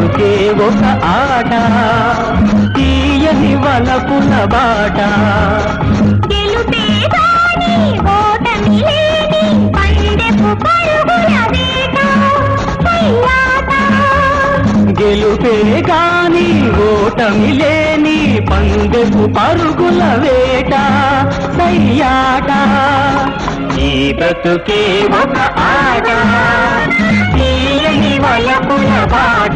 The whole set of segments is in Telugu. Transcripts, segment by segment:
బ్రతుకే ఒక ఆట తీయని వలపుల బాట గెలుపే గాని ఓటమి లేని పందెపు పరుగుల వేట సయ్యాట గెలుపే కాని ఓటమి లేని పందెపు పరుగుల వేట సయ్యాట ఈ బ్రతుకే ఒక ఆట తీయని వలపుల బాట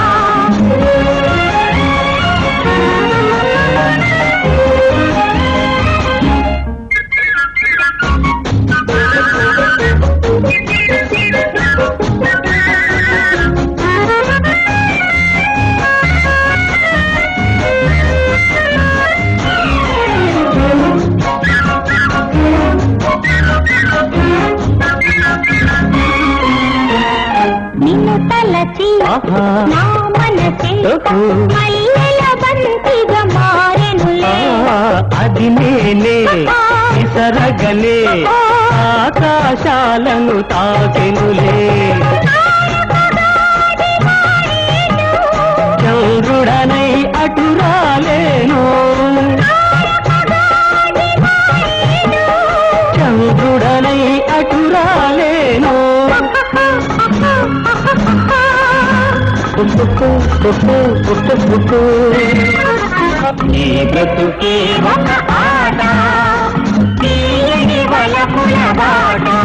నిన్ను తలచి ఆహా. నా మనసే ఓహో. మల్లెల బంతిగా మారెనులే ఆ, అది నేనే ఇసరగలే ఆకాశాలను తాకెనులే చంద్రుడనై అటురాలేను చంద్రుడనై అటురాలేను పుట్టుకు పుట్టు పుట్టు పుట్టు ఈ బ్రతుకే ఒక ఆట తీయని వలపుల బాట